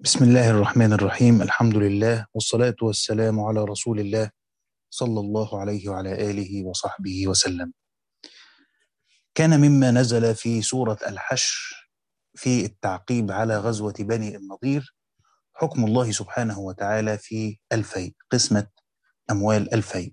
بسم الله الرحمن الرحيم الحمد لله والصلاة والسلام على رسول الله صلى الله عليه وعلى آله وصحبه وسلم كان مما نزل في سورة الحشر في التعقيب على غزوة بني النضير حكم الله سبحانه وتعالى في الفيء قسمة أموال الفيء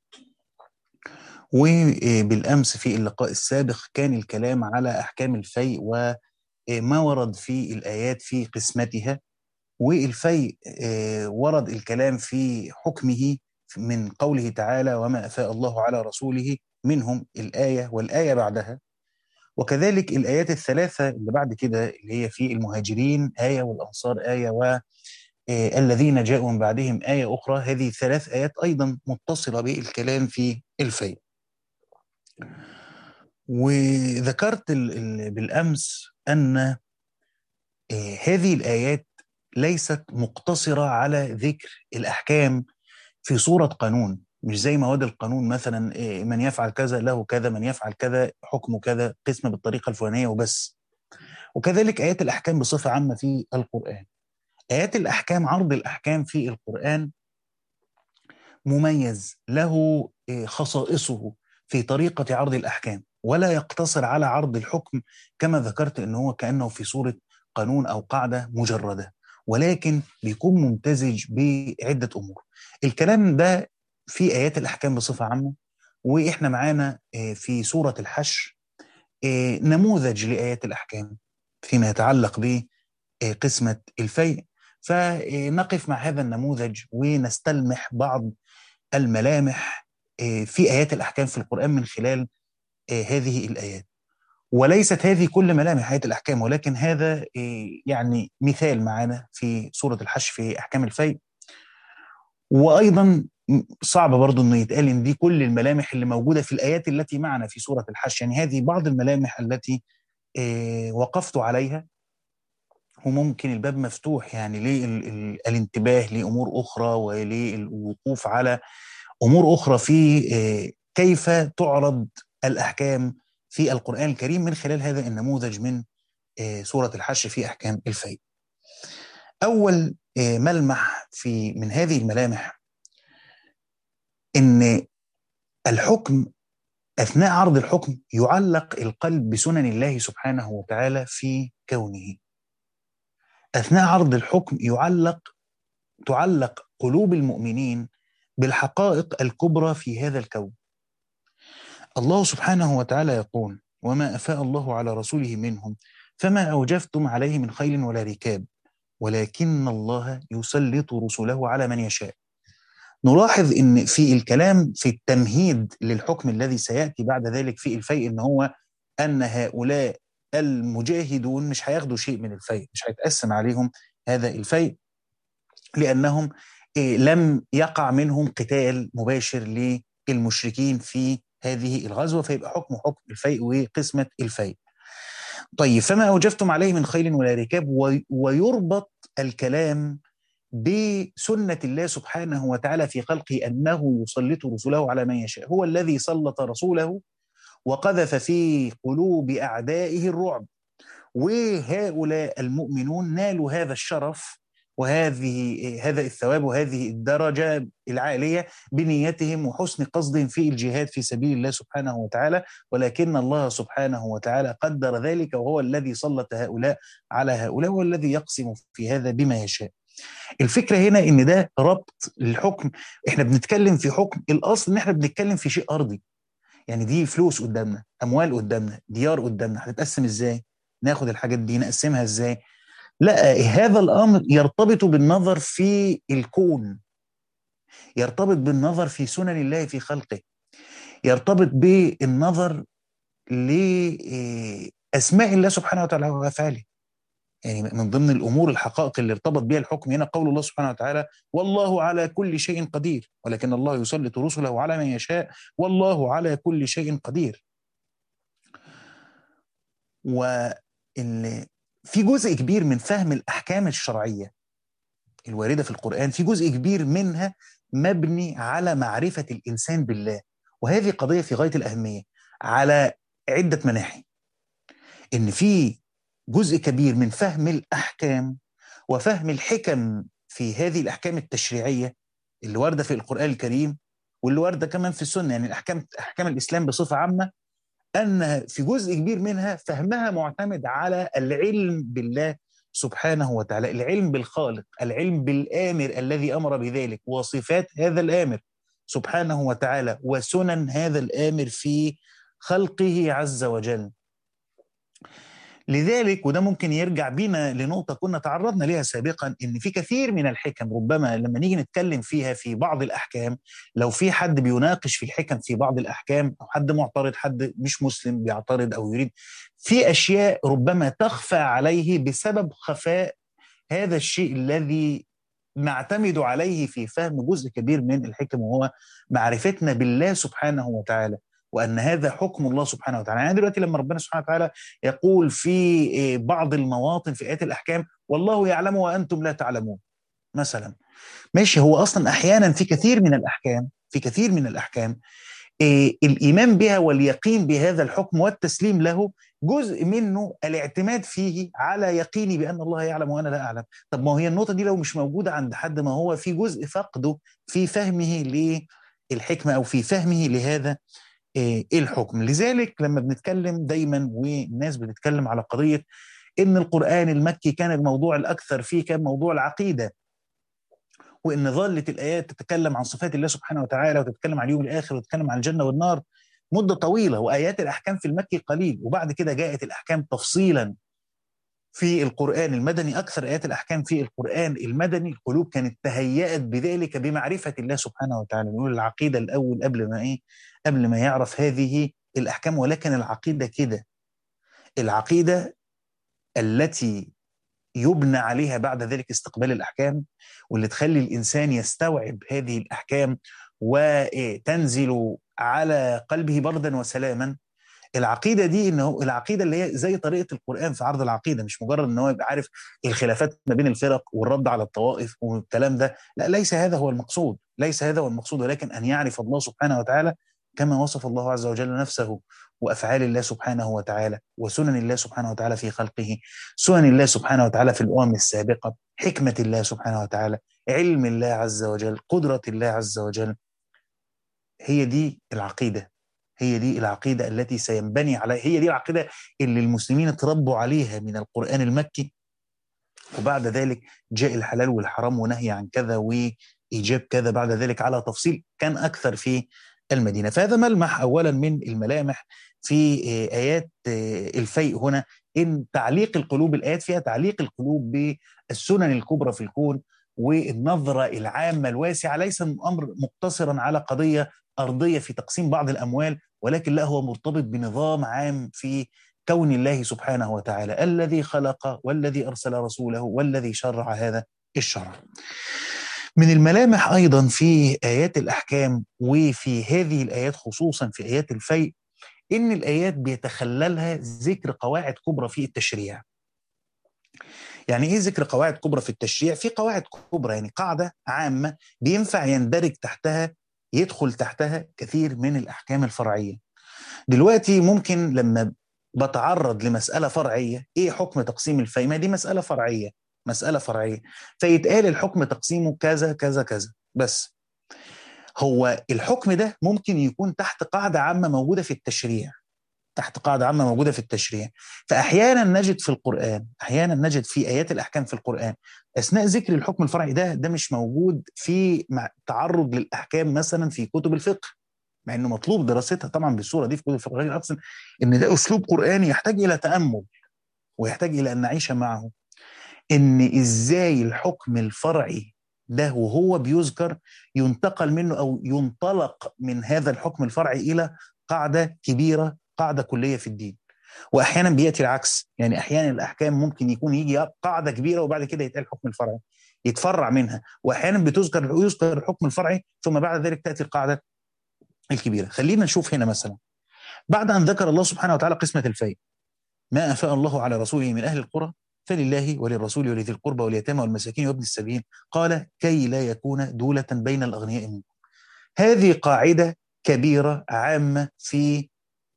وبالأمس في اللقاء السابق كان الكلام على أحكام الفيء وما ورد في الآيات في قسمتها والفيء ورد الكلام في حكمه من قوله تعالى وما أفاء الله على رسوله منهم الآية والآية بعدها وكذلك الآيات الثلاثة اللي بعد كده اللي هي في المهاجرين آية والأنصار آية والذين جاءوا من بعدهم آية أخرى هذه ثلاث آيات أيضا متصلة بالكلام في الفيء وذكرت بالأمس أن هذه الآيات ليست مقتصرة على ذكر الأحكام في صورة قانون مش زي مواد القانون مثلا من يفعل كذا له كذا من يفعل كذا حكمه كذا قسم بالطريقة الفلانية وبس وكذلك آيات الأحكام بصفة عامة في القرآن آيات الأحكام عرض الأحكام في القرآن مميز له خصائصه في طريقة عرض الأحكام ولا يقتصر على عرض الحكم كما ذكرت أنه هو كأنه في صورة قانون أو قاعدة مجردة ولكن بيكون ممتزج بعدة أمور الكلام ده في آيات الأحكام بصفة عامة وإحنا معانا في سورة الحشر نموذج لآيات الأحكام فيما يتعلق بقسمة الفيء فنقف مع هذا النموذج ونستلمح بعض الملامح في آيات الأحكام في القرآن من خلال هذه الآيات وليست هذه كل ملامح آية الأحكام ولكن هذا يعني مثال معنا في سورة الحشر في أحكام الفيء وأيضا صعب برضو أنه يتقال إن دي كل الملامح اللي موجودة في الآيات التي معنا في سورة الحشر يعني هذه بعض الملامح التي وقفت عليها وممكن الباب مفتوح يعني للانتباه لأمور أخرى وللوقوف على أمور أخرى في كيف تعرض الأحكام في القرآن الكريم من خلال هذا النموذج من سورة الحشر في أحكام الفيء أول ملمح في من هذه الملامح إن الحكم أثناء عرض الحكم يعلق القلب بسنن الله سبحانه وتعالى في كونه أثناء عرض الحكم يعلق تعلق قلوب المؤمنين بالحقائق الكبرى في هذا الكون الله سبحانه وتعالى يقول وما أفاء الله على رسوله منهم فما أوجفتم عليه من خيل ولا ركاب ولكن الله يسلط رسله على من يشاء نلاحظ ان في الكلام في التمهيد للحكم الذي سياتي بعد ذلك في الفيء ان هو ان هؤلاء المجاهدون مش هياخدوا شيء من الفيء مش هيتقسم عليهم هذا الفيء لانهم لم يقع منهم قتال مباشر للمشركين في هذه الغزوة فيبقى حكم حكم الفيء وقسمة الفيء طيب فما أوجفتم عليه من خيل ولا ركاب ويربط الكلام بسنة الله سبحانه وتعالى في خلقه أنه يسلط رسله على من يشاء هو الذي سلط رسوله وقذف في قلوب أعدائه الرعب وهؤلاء المؤمنون نالوا هذا الشرف وهذه هذا الثواب وهذه الدرجة العالية بنيتهم وحسن قصدهم في الجهاد في سبيل الله سبحانه وتعالى ولكن الله سبحانه وتعالى قدر ذلك وهو الذي سلط هؤلاء على هؤلاء والذي يقسم في هذا بما يشاء الفكرة هنا ان ده ربط الحكم احنا بنتكلم في حكم الاصل ان احنا بنتكلم في شيء ارضي يعني دي فلوس قدامنا اموال قدامنا ديار قدامنا هتتقسم ازاي ناخد الحاجات دي نقسمها ازاي لا هذا الامر يرتبط بالنظر في الكون يرتبط بالنظر في سنن الله في خلقه يرتبط بالنظر لاسماء الله سبحانه وتعالى وافعاله يعني من ضمن الامور الحقائق اللي ارتبط بها الحكم هنا قول الله سبحانه وتعالى والله على كل شيء قدير ولكن الله يسلط رسله على من يشاء والله على كل شيء قدير وان في جزء كبير من فهم الاحكام الشرعيه الوارده في القران في جزء كبير منها مبني على معرفه الانسان بالله وهذه قضيه في غايه الاهميه على عده مناحي ان في جزء كبير من فهم الاحكام وفهم الحكم في هذه الأحكام التشريعية اللي واردة في القرآن الكريم واللي واردة كمان في السنة يعني الأحكام أحكام الإسلام بصفة عامة أن في جزء كبير منها فهمها معتمد على العلم بالله سبحانه وتعالى العلم بالخالق العلم بالآمر الذي أمر بذلك وصفات هذا الآمر سبحانه وتعالى وسنن هذا الآمر في خلقه عز وجل لذلك وده ممكن يرجع بينا لنقطة كنا تعرضنا لها سابقا إن في كثير من الحكم ربما لما نيجي نتكلم فيها في بعض الأحكام لو في حد بيناقش في الحكم في بعض الأحكام أو حد معترض حد مش مسلم بيعترض أو يريد في أشياء ربما تخفى عليه بسبب خفاء هذا الشيء الذي نعتمد عليه في فهم جزء كبير من الحكم وهو معرفتنا بالله سبحانه وتعالى وان هذا حكم الله سبحانه وتعالى يعني دلوقتي لما ربنا سبحانه وتعالى يقول في بعض المواطن في ايات الاحكام والله يعلم وانتم لا تعلمون مثلا ماشي هو اصلا احيانا في كثير من الاحكام في كثير من الاحكام إيه الايمان بها واليقين بهذا الحكم والتسليم له جزء منه الاعتماد فيه على يقيني بان الله يعلم وانا لا اعلم طب ما هي النقطه دي لو مش موجوده عند حد ما هو في جزء فقده في فهمه للحكمه او في فهمه لهذا ايه الحكم لذلك لما بنتكلم دايما والناس بتتكلم على قضيه ان القران المكي كان الموضوع الاكثر فيه كان موضوع العقيده وان ظلت الايات تتكلم عن صفات الله سبحانه وتعالى وتتكلم عن اليوم الاخر وتتكلم عن الجنه والنار مده طويله وايات الاحكام في المكي قليل وبعد كده جاءت الاحكام تفصيلا في القرآن المدني أكثر آيات الأحكام في القرآن المدني القلوب كانت تهيأت بذلك بمعرفة الله سبحانه وتعالى نقول العقيدة الأول قبل ما إيه قبل ما يعرف هذه الأحكام ولكن العقيدة كده العقيدة التي يبنى عليها بعد ذلك استقبال الأحكام واللي تخلي الإنسان يستوعب هذه الأحكام وتنزل على قلبه بردا وسلاما العقيده دي ان هو العقيده اللي هي زي طريقه القران في عرض العقيده مش مجرد ان هو يبقى عارف الخلافات ما بين الفرق والرد على الطوائف والكلام ده لا ليس هذا هو المقصود ليس هذا هو المقصود ولكن ان يعرف الله سبحانه وتعالى كما وصف الله عز وجل نفسه وافعال الله سبحانه وتعالى وسنن الله سبحانه وتعالى في خلقه سنن الله سبحانه وتعالى في الامم السابقه حكمه الله سبحانه وتعالى علم الله عز وجل قدره الله عز وجل هي دي العقيده هي دي العقيدة التي سينبني عليها هي دي العقيدة اللي المسلمين تربوا عليها من القرآن المكي وبعد ذلك جاء الحلال والحرام ونهي عن كذا وإيجاب كذا بعد ذلك على تفصيل كان أكثر في المدينة فهذا ملمح أولا من الملامح في آيات الفيء هنا إن تعليق القلوب الآيات فيها تعليق القلوب بالسنن الكبرى في الكون والنظرة العامة الواسعة ليس الأمر مقتصرا على قضية أرضية في تقسيم بعض الأموال ولكن لا هو مرتبط بنظام عام في كون الله سبحانه وتعالى الذي خلق والذي أرسل رسوله والذي شرع هذا الشرع من الملامح أيضا في آيات الأحكام وفي هذه الآيات خصوصا في آيات الفيء إن الآيات بيتخللها ذكر قواعد كبرى في التشريع يعني ايه ذكر قواعد كبرى في التشريع في قواعد كبرى يعني قاعده عامه بينفع يندرج تحتها يدخل تحتها كثير من الاحكام الفرعيه دلوقتي ممكن لما بتعرض لمساله فرعيه ايه حكم تقسيم الفيء ما دي مساله فرعيه مساله فرعيه فيتقال الحكم تقسيمه كذا كذا كذا بس هو الحكم ده ممكن يكون تحت قاعده عامه موجوده في التشريع تحت قاعده عامه موجوده في التشريع فاحيانا نجد في القران احيانا نجد في ايات الاحكام في القران اثناء ذكر الحكم الفرعي ده ده مش موجود في تعرض للاحكام مثلا في كتب الفقه مع انه مطلوب دراستها طبعا بالصوره دي في كتب الفقه لكن اقصد ان ده اسلوب قراني يحتاج الى تامل ويحتاج الى ان نعيش معه ان ازاي الحكم الفرعي ده وهو بيذكر ينتقل منه او ينطلق من هذا الحكم الفرعي الى قاعده كبيره قاعده كليه في الدين واحيانا بياتي العكس يعني احيانا الاحكام ممكن يكون يجي قاعده كبيره وبعد كده يتقال الحكم الفرعي يتفرع منها واحيانا بتذكر يذكر الحكم الفرعي ثم بعد ذلك تاتي القاعده الكبيره خلينا نشوف هنا مثلا بعد ان ذكر الله سبحانه وتعالى قسمه الفيء ما افاء الله على رسوله من اهل القرى فلله وللرسول ولذي القربى واليتامى والمساكين وابن السبيل قال كي لا يكون دولة بين الأغنياء منكم هذه قاعدة كبيرة عامة في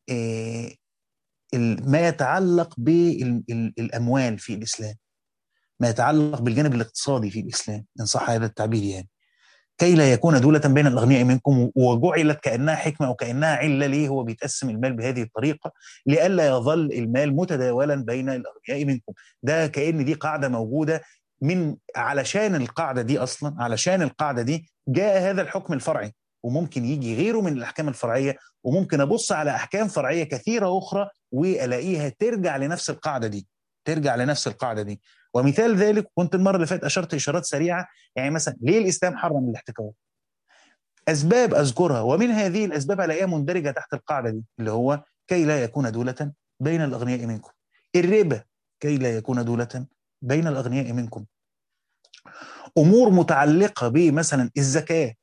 ما يتعلق بالأموال في الإسلام ما يتعلق بالجانب الاقتصادي في الاسلام ان صح هذا التعبير يعني كي لا يكون دولة بين الأغنياء منكم وجعلت كأنها حكمة أو كأنها علة ليه هو بيتقسم المال بهذه الطريقة لئلا يظل المال متداولا بين الأغنياء منكم ده كأن دي قاعدة موجودة من علشان القاعدة دي أصلا علشان القاعدة دي جاء هذا الحكم الفرعي وممكن يجي غيره من الأحكام الفرعية وممكن أبص على أحكام فرعية كثيرة أخرى وألاقيها ترجع لنفس القاعدة دي ترجع لنفس القاعدة دي ومثال ذلك كنت المره اللي فاتت اشرت اشارات سريعه يعني مثلا ليه الاسلام حرم الاحتكار؟ اسباب اذكرها ومن هذه الاسباب الاقيها مندرجه تحت القاعده دي اللي هو كي لا يكون دوله بين الاغنياء منكم. الربا كي لا يكون دوله بين الاغنياء منكم. امور متعلقه بمثلا الزكاه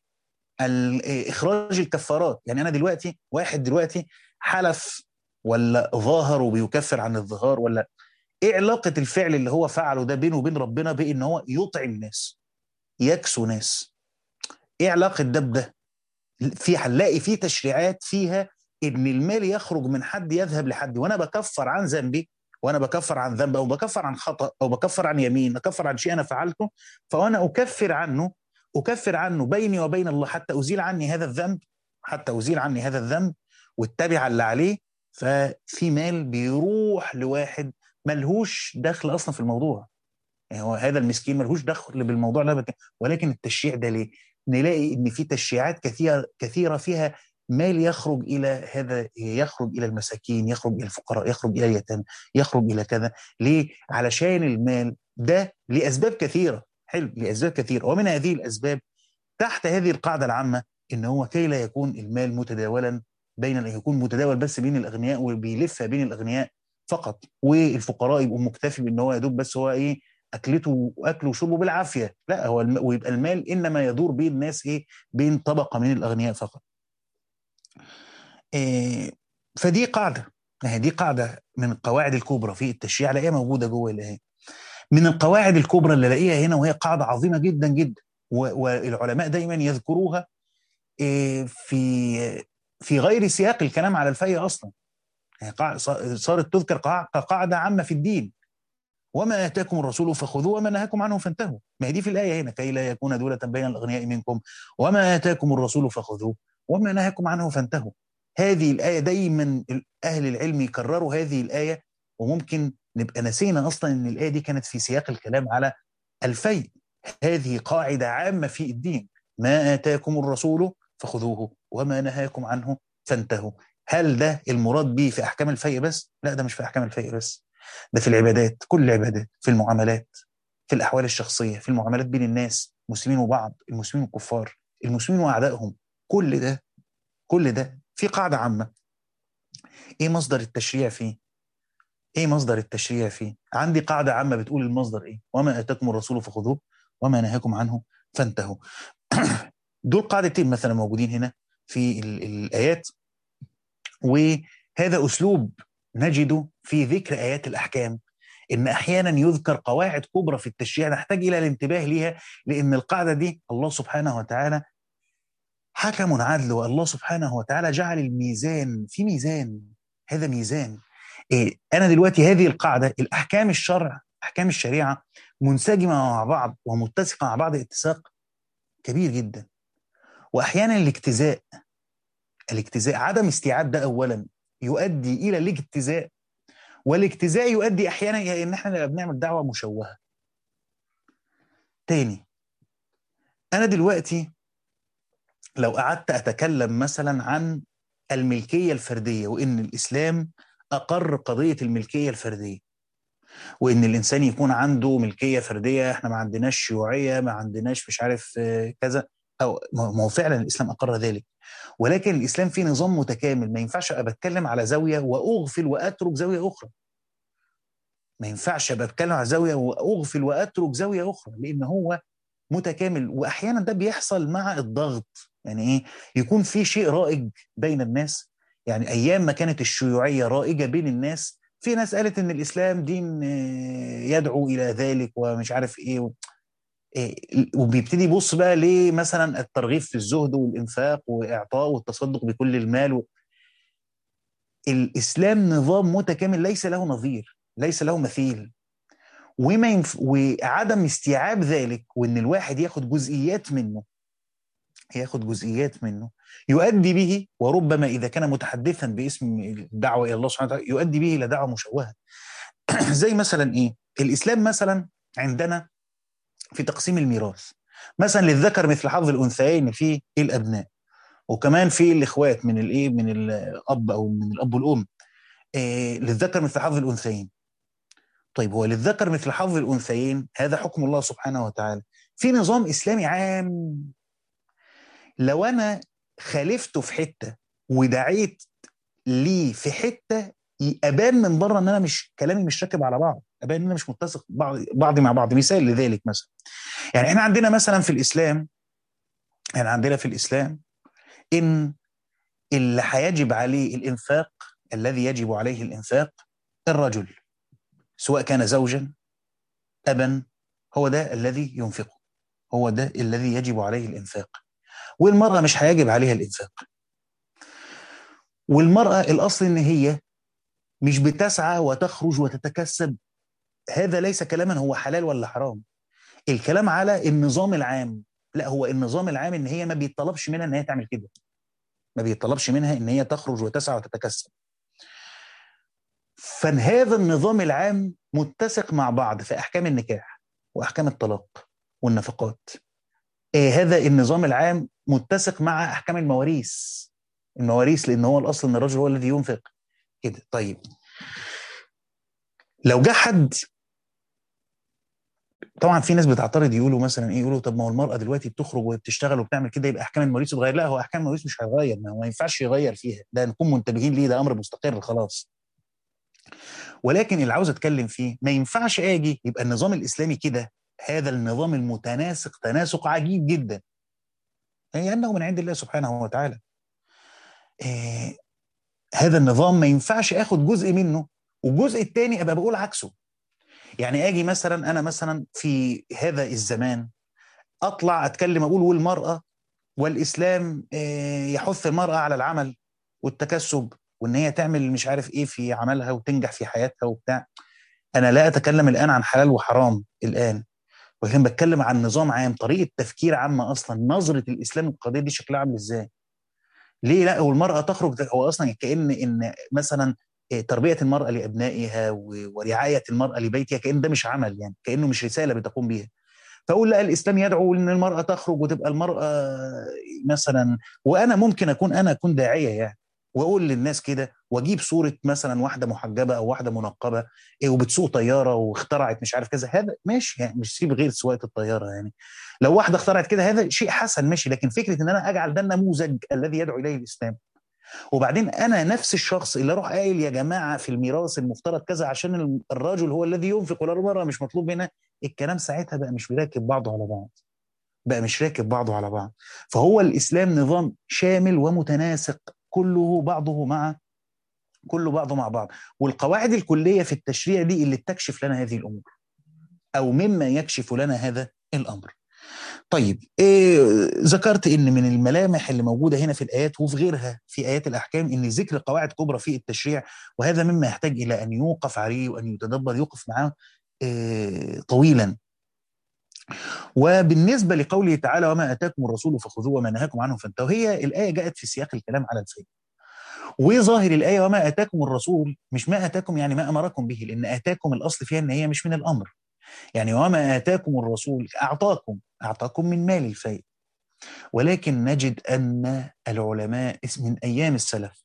اخراج الكفارات يعني انا دلوقتي واحد دلوقتي حلف ولا ظاهر وبيكفر عن الظهار ولا ايه علاقه الفعل اللي هو فعله ده بينه وبين ربنا بان هو يطعم ناس يكسو ناس ايه علاقه ده بده في هنلاقي في تشريعات فيها ان المال يخرج من حد يذهب لحد وانا بكفر عن ذنبي وانا بكفر عن ذنب او بكفر عن خطا او بكفر عن يمين بكفر عن شيء انا فعلته فانا اكفر عنه اكفر عنه بيني وبين الله حتى ازيل عني هذا الذنب حتى ازيل عني هذا الذنب واتبع اللي عليه ففي مال بيروح لواحد ملهوش دخل اصلا في الموضوع يعني هو هذا المسكين ملهوش دخل بالموضوع اللي ولكن التشريع ده ليه؟ نلاقي ان في تشريعات كثيره كثيره فيها مال يخرج الى هذا يخرج الى المساكين يخرج الى الفقراء يخرج الى اليتامى يخرج الى كذا ليه علشان المال ده لاسباب كثيره حلو لاسباب كثيره ومن هذه الاسباب تحت هذه القاعده العامه ان هو كي لا يكون المال متداولا بين يكون متداول بس بين الاغنياء وبيلف بين الاغنياء فقط والفقراء يبقوا مكتفي بان هو يا دوب بس هو ايه اكلته واكله وشربه بالعافيه لا هو الم... ويبقى المال انما يدور بين الناس ايه بين طبقه من الاغنياء فقط إيه فدي قاعده يعني دي قاعده من القواعد الكبرى في التشريع الاقيها موجوده جوه الايه من القواعد الكبرى اللي الاقيها هنا وهي قاعده عظيمه جدا جدا والعلماء دايما يذكروها إيه في في غير سياق الكلام على الفي اصلا يعني صارت تذكر كقاعده عامه في الدين وما اتاكم الرسول فخذوه وما نهاكم عنه فانتهوا ما هي دي في الايه هنا كي لا يكون دوله بين الاغنياء منكم وما اتاكم الرسول فخذوه وما نهاكم عنه فانتهوا هذه الايه دايما اهل العلم يكرروا هذه الايه وممكن نبقى نسينا اصلا ان الايه دي كانت في سياق الكلام على الفيء هذه قاعده عامه في الدين ما اتاكم الرسول فخذوه وما نهاكم عنه فانتهوا هل ده المراد به في احكام الفيء بس؟ لا ده مش في احكام الفيء بس ده في العبادات كل العبادات في المعاملات في الاحوال الشخصيه في المعاملات بين الناس مسلمين وبعض المسلمين والكفار المسلمين واعدائهم كل ده كل ده في قاعده عامه ايه مصدر التشريع فيه ايه مصدر التشريع فيه عندي قاعده عامه بتقول المصدر ايه وما اتاكم الرسول فخذوه وما نهاكم عنه فانتهوا دول قاعدتين مثلا موجودين هنا في الايات وهذا اسلوب نجده في ذكر ايات الاحكام ان احيانا يذكر قواعد كبرى في التشريع نحتاج الى الانتباه ليها لان القاعده دي الله سبحانه وتعالى حكم عدل والله سبحانه وتعالى جعل الميزان في ميزان هذا ميزان إيه انا دلوقتي هذه القاعده الاحكام الشرع احكام الشريعه منسجمه مع بعض ومتسقه مع بعض اتساق كبير جدا واحيانا الاجتزاء الاجتزاء عدم استيعاب ده اولا يؤدي الى الاجتزاء والاجتزاء يؤدي احيانا الى ان احنا بنعمل دعوه مشوهه تاني انا دلوقتي لو قعدت اتكلم مثلا عن الملكيه الفرديه وان الاسلام اقر قضيه الملكيه الفرديه وان الانسان يكون عنده ملكيه فرديه احنا ما عندناش شيوعيه ما عندناش مش عارف كذا او ما هو فعلا الاسلام اقر ذلك ولكن الاسلام فيه نظام متكامل ما ينفعش ابقى بتكلم على زاويه واغفل واترك زاويه اخرى ما ينفعش ابقى بتكلم على زاويه واغفل واترك زاويه اخرى لان هو متكامل واحيانا ده بيحصل مع الضغط يعني ايه يكون في شيء رائج بين الناس يعني ايام ما كانت الشيوعيه رائجه بين الناس في ناس قالت ان الاسلام دين يدعو الى ذلك ومش عارف ايه وبيبتدي يبص بقى ليه مثلا الترغيب في الزهد والانفاق واعطاء والتصدق بكل المال و... الاسلام نظام متكامل ليس له نظير ليس له مثيل وما ينف... وعدم استيعاب ذلك وان الواحد ياخد جزئيات منه ياخد جزئيات منه يؤدي به وربما اذا كان متحدثا باسم الدعوه الى الله سبحانه وتعالى يؤدي به الى دعوه مشوهه زي مثلا ايه الاسلام مثلا عندنا في تقسيم الميراث مثلا للذكر مثل حظ الانثيين في الابناء وكمان في الاخوات من الايه من الاب او من الاب والام إيه للذكر مثل حظ الانثيين طيب هو للذكر مثل حظ الانثيين هذا حكم الله سبحانه وتعالى في نظام اسلامي عام لو انا خالفته في حته ودعيت ليه في حته ابان من بره ان انا مش كلامي مش راكب على بعض ابان ان انا مش متسق بعض بعضي مع بعض مثال لذلك مثلا يعني احنا عندنا مثلا في الاسلام يعني عندنا في الاسلام ان اللي هيجب عليه الانفاق الذي يجب عليه الانفاق الرجل سواء كان زوجا ابا هو ده الذي ينفقه هو ده الذي يجب عليه الانفاق والمراه مش هيجب عليها الانفاق والمراه الاصل ان هي مش بتسعى وتخرج وتتكسب هذا ليس كلاما هو حلال ولا حرام الكلام على النظام العام لا هو النظام العام ان هي ما بيطلبش منها ان هي تعمل كده ما بيطلبش منها ان هي تخرج وتسعى وتتكسب فهذا النظام العام متسق مع بعض في احكام النكاح واحكام الطلاق والنفقات إيه هذا النظام العام متسق مع احكام المواريث المواريث لان هو الاصل ان الرجل هو الذي ينفق كده طيب لو جه حد طبعا في ناس بتعترض يقولوا مثلا ايه يقولوا طب ما هو المراه دلوقتي بتخرج وبتشتغل وبتعمل كده يبقى احكام المواريث تتغير لا هو احكام المواريث مش هيغير ما, ما ينفعش يغير فيها ده نكون منتبهين ليه ده امر مستقر خلاص ولكن اللي عاوز اتكلم فيه ما ينفعش اجي يبقى النظام الاسلامي كده هذا النظام المتناسق تناسق عجيب جدا هي انه من عند الله سبحانه وتعالى إيه هذا النظام ما ينفعش اخد جزء منه والجزء الثاني ابقى بقول عكسه يعني اجي مثلا انا مثلا في هذا الزمان اطلع اتكلم اقول والمراه والاسلام يحث المراه على العمل والتكسب وان هي تعمل مش عارف ايه في عملها وتنجح في حياتها وبتاع انا لا اتكلم الان عن حلال وحرام الان ولكن بتكلم عن نظام عام طريقه تفكير عامه اصلا نظره الاسلام القضيه دي شكلها عامل ازاي ليه لا والمراه تخرج هو اصلا كان ان مثلا تربيه المراه لابنائها ورعايه المراه لبيتها كان ده مش عمل يعني كانه مش رساله بتقوم بيها فاقول لا الاسلام يدعو ان المراه تخرج وتبقى المراه مثلا وانا ممكن اكون انا اكون داعيه يعني واقول للناس كده واجيب صوره مثلا واحده محجبه او واحده منقبه إيه وبتسوق طياره واخترعت مش عارف كذا هذا ماشي يعني مش سيب غير سواقه الطياره يعني لو واحده اخترعت كده هذا شيء حسن ماشي لكن فكره ان انا اجعل ده النموذج الذي يدعو اليه الاسلام وبعدين انا نفس الشخص اللي اروح قايل يا جماعه في الميراث المفترض كذا عشان الرجل هو الذي ينفق ولا المراه مش مطلوب منها الكلام ساعتها بقى مش راكب بعضه على بعض بقى مش راكب بعضه على بعض فهو الاسلام نظام شامل ومتناسق كله بعضه مع كله بعضه مع بعض والقواعد الكليه في التشريع دي اللي تكشف لنا هذه الامور او مما يكشف لنا هذا الامر طيب إيه ذكرت ان من الملامح اللي موجوده هنا في الايات وفي غيرها في ايات الاحكام ان ذكر قواعد كبرى في التشريع وهذا مما يحتاج الى ان يوقف عليه وان يتدبر يوقف معاه إيه طويلا وبالنسبه لقوله تعالى وما اتاكم الرسول فخذوه وما نهاكم عنه فانتهوا هي الايه جاءت في سياق الكلام على الفيل وظاهر الايه وما اتاكم الرسول مش ما اتاكم يعني ما امركم به لان اتاكم الاصل فيها ان هي مش من الامر يعني وما آتاكم الرسول أعطاكم أعطاكم من مال الفيء ولكن نجد أن العلماء من أيام السلف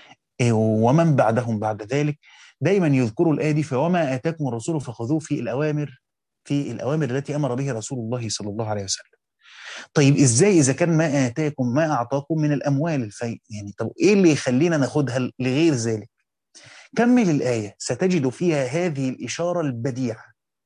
ومن بعدهم بعد ذلك دايما يذكروا الآية دي فوما آتاكم الرسول فخذوه في الأوامر في الأوامر التي أمر بها رسول الله صلى الله عليه وسلم طيب ازاي اذا كان ما اتاكم ما اعطاكم من الاموال الفيء يعني طب ايه اللي يخلينا ناخدها لغير ذلك كمل الايه ستجد فيها هذه الاشاره البديعه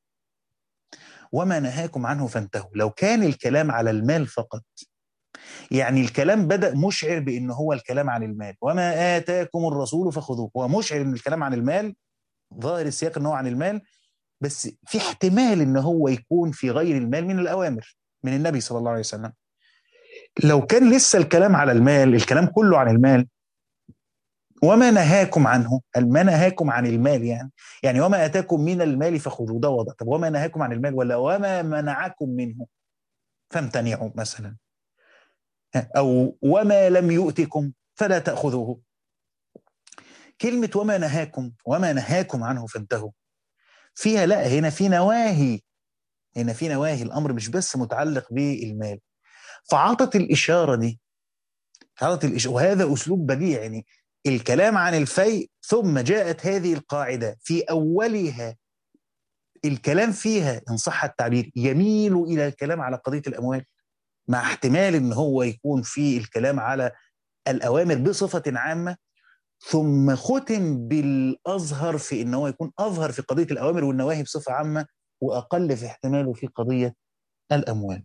وما نهاكم عنه فانتهوا لو كان الكلام على المال فقط يعني الكلام بدأ مشعر بأنه هو الكلام عن المال وما آتاكم الرسول فخذوه هو مشعر أن الكلام عن المال ظاهر السياق أنه عن المال بس في احتمال أنه هو يكون في غير المال من الأوامر من النبي صلى الله عليه وسلم لو كان لسه الكلام على المال الكلام كله عن المال وما نهاكم عنه ما نهاكم عن المال يعني يعني وما اتاكم من المال فخذوه ده وضع طب وما نهاكم عن المال ولا وما منعكم منه فامتنعوا مثلا او وما لم يؤتكم فلا تاخذوه كلمه وما نهاكم وما نهاكم عنه فانتهوا فيها لا هنا في نواهي هنا في نواهي الامر مش بس متعلق بالمال فعطت الاشاره دي عطت الإشارة وهذا اسلوب بديع يعني الكلام عن الفيء ثم جاءت هذه القاعده في اولها الكلام فيها ان صح التعبير يميل الى الكلام على قضيه الاموال مع احتمال ان هو يكون في الكلام على الاوامر بصفه عامه ثم ختم بالاظهر في ان هو يكون اظهر في قضيه الاوامر والنواهي بصفه عامه واقل في احتماله في قضيه الاموال.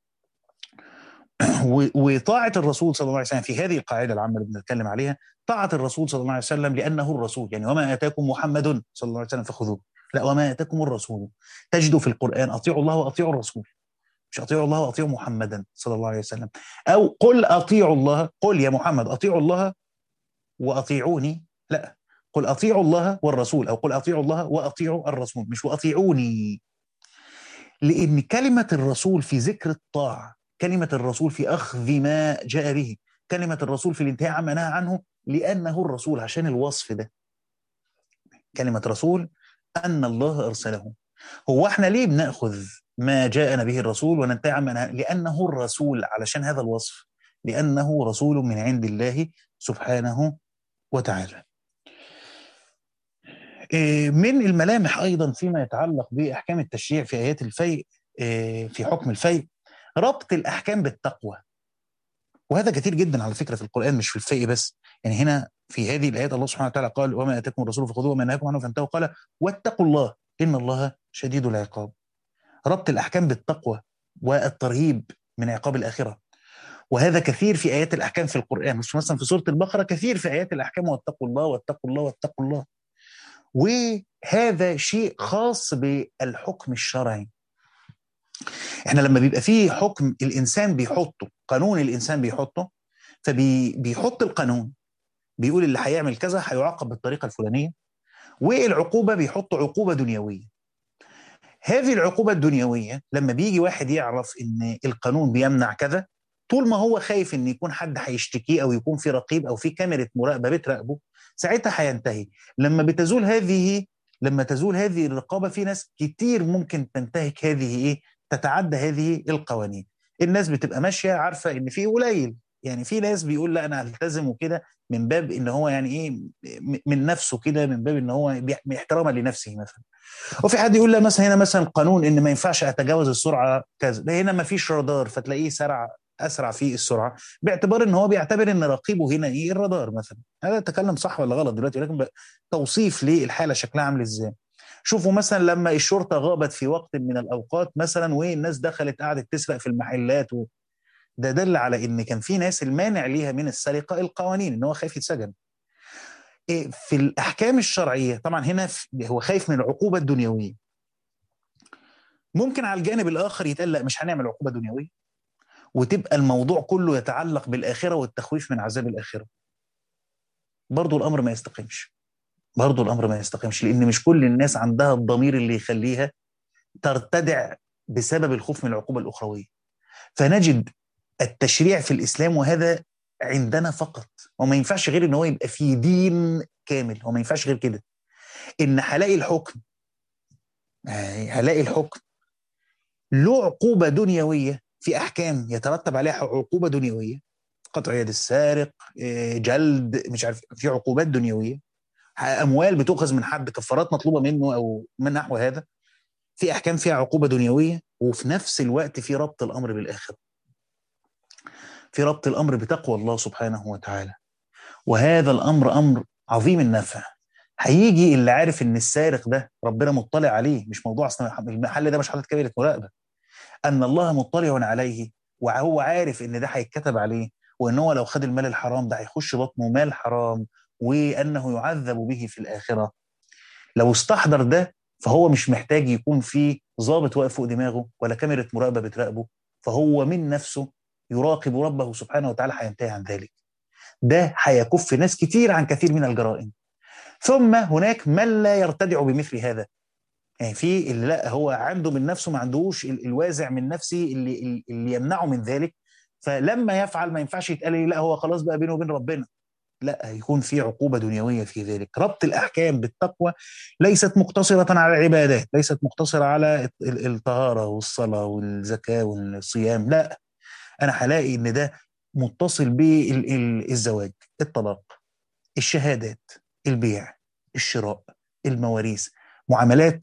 وطاعه الرسول صلى الله عليه وسلم في هذه القاعده العامه اللي بنتكلم عليها طاعه الرسول صلى الله عليه وسلم لانه الرسول يعني وما اتاكم محمد صلى الله عليه وسلم فخذوه لا وما اتاكم الرسول تجدوا في القران اطيعوا الله واطيعوا الرسول مش اطيعوا الله واطيعوا محمدا صلى الله عليه وسلم او قل اطيعوا الله قل يا محمد اطيعوا الله واطيعوني لا قل اطيعوا الله والرسول او قل اطيعوا الله واطيعوا الرسول مش واطيعوني لان كلمه الرسول في ذكر الطاعه كلمه الرسول في اخذ ما جاء به كلمه الرسول في الانتهاء عما نهى عنه لانه الرسول عشان الوصف ده كلمه رسول ان الله ارسله هو احنا ليه بناخذ ما جاءنا به الرسول وننتهي عما نهى لانه الرسول علشان هذا الوصف لانه رسول من عند الله سبحانه وتعالى من الملامح ايضا فيما يتعلق باحكام التشريع في ايات الفيء في حكم الفيء ربط الاحكام بالتقوى وهذا كثير جدا على فكره في القران مش في الفيء بس يعني هنا في هذه الايات الله سبحانه وتعالى قال وما اتاكم الرسول فخذوه وما نهاكم عنه فانتهوا قال واتقوا الله ان الله شديد العقاب ربط الاحكام بالتقوى والترهيب من عقاب الاخره وهذا كثير في ايات الاحكام في القران مش مثلا في سوره البقره كثير في ايات الاحكام واتقوا الله واتقوا الله واتقوا الله وهذا شيء خاص بالحكم الشرعي احنا لما بيبقى فيه حكم الانسان بيحطه قانون الانسان بيحطه فبيحط القانون بيقول اللي هيعمل كذا هيعاقب بالطريقه الفلانيه والعقوبه بيحط عقوبه دنيويه هذه العقوبه الدنيويه لما بيجي واحد يعرف ان القانون بيمنع كذا طول ما هو خايف ان يكون حد هيشتكيه او يكون في رقيب او في كاميرا مراقبه بتراقبه ساعتها هينتهي لما بتزول هذه لما تزول هذه الرقابه في ناس كتير ممكن تنتهك هذه ايه تتعدى هذه القوانين الناس بتبقى ماشيه عارفه ان في قليل يعني في ناس بيقول لا انا هلتزم وكده من باب ان هو يعني ايه من نفسه كده من باب ان هو احتراما لنفسه مثلا وفي حد يقول لا مثلا هنا مثلا قانون ان ما ينفعش اتجاوز السرعه كذا هنا ما فيش رادار فتلاقيه سرع اسرع في السرعه باعتبار ان هو بيعتبر ان رقيبه هنا ايه الرادار مثلا هذا تكلم صح ولا غلط دلوقتي ولكن توصيف للحاله شكلها عامل ازاي شوفوا مثلا لما الشرطه غابت في وقت من الاوقات مثلا والناس دخلت قعدت تسرق في المحلات و... ده دل على ان كان في ناس المانع ليها من السرقه القوانين ان هو خايف يتسجن في الاحكام الشرعيه طبعا هنا هو خايف من العقوبه الدنيويه ممكن على الجانب الاخر يتقال لا مش هنعمل عقوبه دنيويه وتبقى الموضوع كله يتعلق بالاخره والتخويف من عذاب الاخره برضه الامر ما يستقيمش برضه الامر ما يستقيمش لان مش كل الناس عندها الضمير اللي يخليها ترتدع بسبب الخوف من العقوبه الاخرويه فنجد التشريع في الاسلام وهذا عندنا فقط وما ينفعش غير ان هو يبقى في دين كامل وما ينفعش غير كده ان هلاقي الحكم هلاقي الحكم له عقوبه دنيويه في احكام يترتب عليها عقوبه دنيويه قطع يد السارق جلد مش عارف في عقوبات دنيويه اموال بتؤخذ من حد كفارات مطلوبه منه او من نحو هذا في احكام فيها عقوبه دنيويه وفي نفس الوقت في ربط الامر بالاخره في ربط الامر بتقوى الله سبحانه وتعالى وهذا الامر امر عظيم النفع هيجي اللي عارف ان السارق ده ربنا مطلع عليه مش موضوع اصلا المحل ده مش حاطط كاميرا مراقبه ان الله مطلع عليه وهو عارف ان ده هيتكتب عليه وان هو لو خد المال الحرام ده هيخش بطنه مال حرام وانه يعذب به في الاخره لو استحضر ده فهو مش محتاج يكون في ضابط واقف فوق دماغه ولا كاميرا مراقبه بتراقبه فهو من نفسه يراقب ربه سبحانه وتعالى هينتهي عن ذلك ده هيكف ناس كتير عن كثير من الجرائم ثم هناك من لا يرتدع بمثل هذا يعني في اللي لا هو عنده من نفسه ما عندوش الوازع من نفسه اللي اللي يمنعه من ذلك فلما يفعل ما ينفعش يتقال لي لا هو خلاص بقى بينه وبين ربنا لا هيكون في عقوبة دنيوية في ذلك ربط الأحكام بالتقوى ليست مقتصرة على العبادات ليست مقتصرة على الطهارة والصلاة والزكاة والصيام لا أنا هلاقي إن ده متصل بالزواج الطلاق الشهادات البيع الشراء المواريث معاملات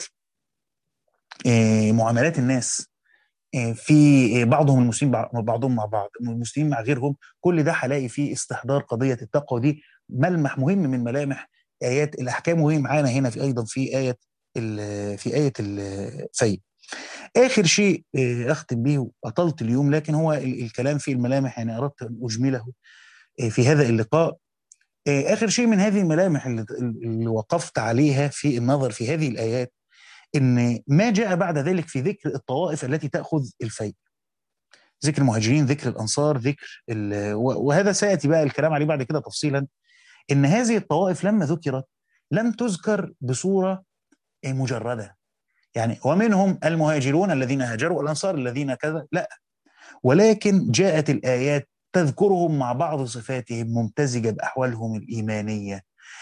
معاملات الناس في بعضهم المسلمين بعضهم مع بعض المسلمين مع غيرهم كل ده هلاقي فيه استحضار قضيه التقوى دي ملمح مهم من ملامح ايات الاحكام وهي معانا هنا في ايضا في ايه في ايه الفي اخر شيء اختم به واطلت اليوم لكن هو الكلام في الملامح يعني اردت ان اجمله في هذا اللقاء اخر شيء من هذه الملامح اللي وقفت عليها في النظر في هذه الايات ان ما جاء بعد ذلك في ذكر الطوائف التي تاخذ الفيء ذكر المهاجرين ذكر الانصار ذكر وهذا سياتي بقى الكلام عليه بعد كده تفصيلا ان هذه الطوائف لما ذكرت لم تذكر بصوره مجرده يعني ومنهم المهاجرون الذين هاجروا الانصار الذين كذا لا ولكن جاءت الايات تذكرهم مع بعض صفاتهم ممتزجه باحوالهم الايمانيه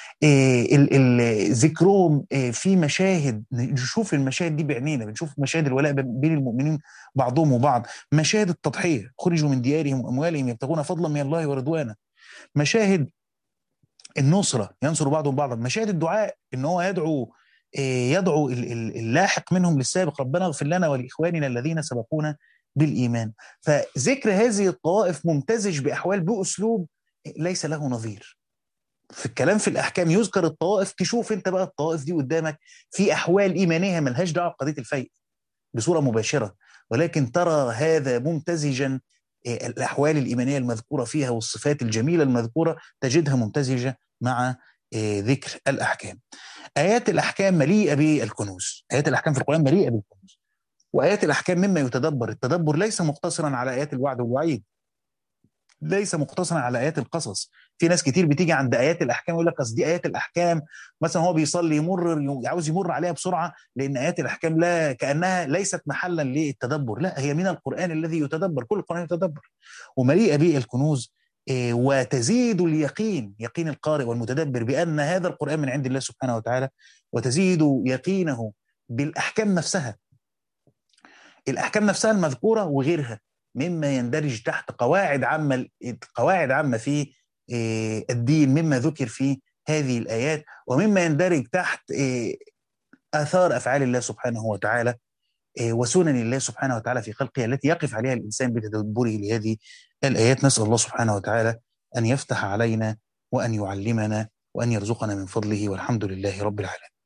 ذكرهم في مشاهد نشوف المشاهد دي بعينينا بنشوف مشاهد الولاء بين المؤمنين بعضهم وبعض مشاهد التضحيه خرجوا من ديارهم واموالهم يبتغون فضلا من الله ورضوانا مشاهد النصره ينصر بعضهم بعضا مشاهد الدعاء ان هو يدعو يدعو اللاحق منهم للسابق ربنا اغفر لنا ولاخواننا الذين سبقونا بالايمان فذكر هذه الطوائف ممتزج باحوال باسلوب ليس له نظير في الكلام في الاحكام يذكر الطوائف تشوف انت بقى الطوائف دي قدامك في احوال ايمانيه ملهاش دعوه بقضيه الفيء بصوره مباشره ولكن ترى هذا ممتزجا الاحوال الايمانيه المذكوره فيها والصفات الجميله المذكوره تجدها ممتزجه مع ذكر الاحكام. ايات الاحكام مليئه بالكنوز، ايات الاحكام في القران مليئه بالكنوز. وايات الاحكام مما يتدبر، التدبر ليس مقتصرا على ايات الوعد والوعيد. ليس مقتصرا على ايات القصص في ناس كتير بتيجي عند ايات الاحكام يقول لك اصل دي ايات الاحكام مثلا هو بيصلي يمر عاوز يمر عليها بسرعه لان ايات الاحكام لا كانها ليست محلا للتدبر لا هي من القران الذي يتدبر كل القران يتدبر ومليئه بالكنوز وتزيد اليقين يقين القارئ والمتدبر بان هذا القران من عند الله سبحانه وتعالى وتزيد يقينه بالاحكام نفسها الاحكام نفسها المذكوره وغيرها مما يندرج تحت قواعد عامه قواعد عامه في الدين مما ذكر في هذه الايات ومما يندرج تحت اثار افعال الله سبحانه وتعالى وسنن الله سبحانه وتعالى في خلقه التي يقف عليها الانسان بتدبره لهذه الايات نسال الله سبحانه وتعالى ان يفتح علينا وان يعلمنا وان يرزقنا من فضله والحمد لله رب العالمين